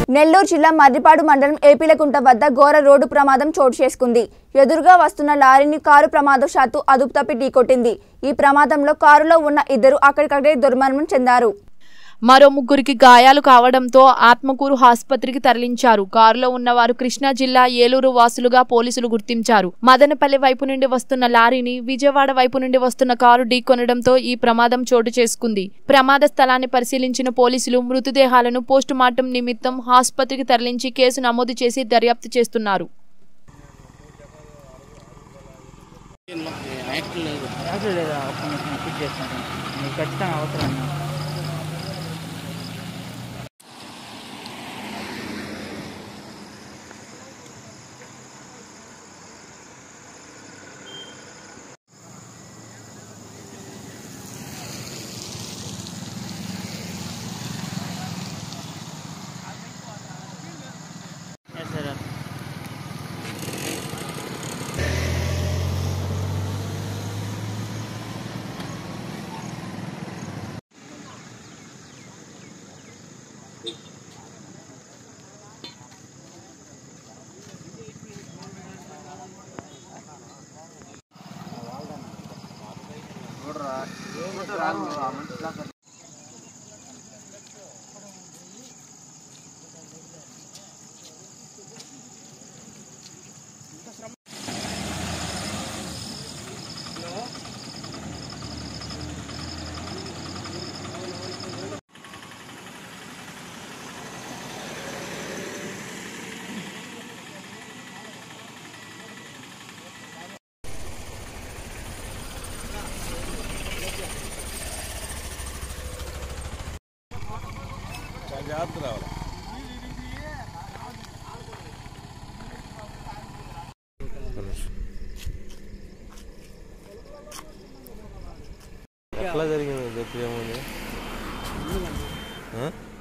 నెల్లూరు జిల్లా మర్రిపాడు మండలం ఏపీలకుంట వద్ద ఘోర రోడ్డు ప్రమాదం చోటు చేసుకుంది ఎదురుగా వస్తున్న లారీని కారు ప్రమాదవశాత్తు అదుపు తప్పి ఢీకొట్టింది ఈ ప్రమాదంలో కారులో ఉన్న ఇద్దరు అక్కడికక్కడే దుర్మరణం చెందారు మరో ముగ్గురికి గాయాలు కావడంతో ఆత్మకూరు ఆసుపత్రికి తరలించారు కారులో ఉన్నవారు కృష్ణా జిల్లా ఏలూరు వాసులుగా పోలీసులు గుర్తించారు మదనపల్లి వైపు నుండి వస్తున్న లారీని విజయవాడ వైపు నుండి వస్తున్న కారు ఢీకొనడంతో ఈ ప్రమాదం చోటు చేసుకుంది ప్రమాద స్థలాన్ని పరిశీలించిన పోలీసులు మృతదేహాలను పోస్టుమార్టం నిమిత్తం ఆసుపత్రికి తరలించి కేసు నమోదు చేసి దర్యాప్తు చేస్తున్నారు అవసరం లేదా ఒక్క నిమిషం పిక్ చేస్తాను మీకు ఖచ్చితంగా అవసరం అన్నా ఎస్ సార్ ఎట్లా జరిగింది దెబ్బ ఏముంది ఆ?